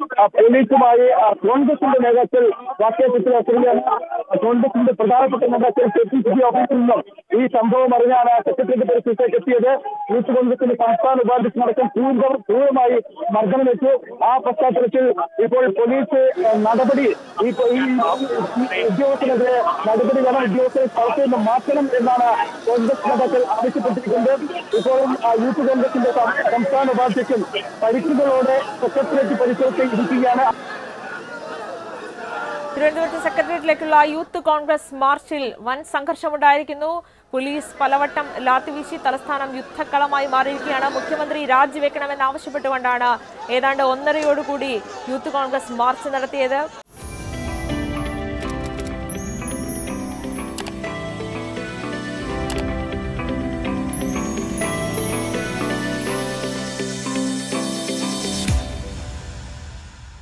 ആ, പോലീസുമായി ആ, കോൺഗ്രസിന്റെ നേതാക്കൾ വാക്കേറ്റത്തിൽ എത്തുകയാണ് കോൺഗ്രസിന്റെ പ്രധാനപ്പെട്ട നേതാക്കൾ കെ പി സി സി ഓഫീസിൽ നിന്നും ഈ സംഭവം അറിഞ്ഞാണ് സെക്രട്ടേറിയറ്റ് പരിസരത്തേക്ക് എത്തിയത് യൂത്ത് കോൺഗ്രസിന്റെ സംസ്ഥാന ഉപാധ്യക്ഷനടക്കം പൂർവ്വ പൂർണ്ണമായി മർദ്ദനമേറ്റു ആ പശ്ചാത്തലത്തിൽ ഇപ്പോൾ പോലീസ് ആ, നടപടി ഈ ഈ ഉദ്യോഗസ്ഥനെതിരെ നടപടി വേണം ഉദ്യോഗസ്ഥരെ സ്ഥലത്ത് നിന്ന് മാറ്റണം എന്നാണ് കോൺഗ്രസ് നേതാക്കൾ ആവശ്യപ്പെട്ടിരിക്കുന്നത് ഇപ്പോഴും ആ, യൂത്ത് കോൺഗ്രസിന്റെ സം- സംസ്ഥാന ഉപാധ്യക്ഷൻ പരിക്കുകളോടെ സെക്രട്ടേറിയറ്റ് പരിസരത്ത് ഇരിക്കുകയാണ് തിരുവനന്തപുരത്ത് സെക്രട്ടേറിയറ്റിലേക്കുള്ള യൂത്ത് കോൺഗ്രസ് മാർച്ചിൽ വൻ സംഘർഷമുണ്ടായിരിക്കുന്നു പോലീസ് പലവട്ടം ലാത്തിവീശി തലസ്ഥാനം യുദ്ധക്കളമായി മാറിയിരിക്കുകയാണ് മുഖ്യമന്ത്രി രാജിവെക്കണമെന്ന് ആവശ്യപ്പെട്ടുകൊണ്ടാണ് ഏതാണ്ട് ഒന്നരയോടുകൂടി യൂത്ത് കോൺഗ്രസ് മാർച്ച് നടത്തിയത്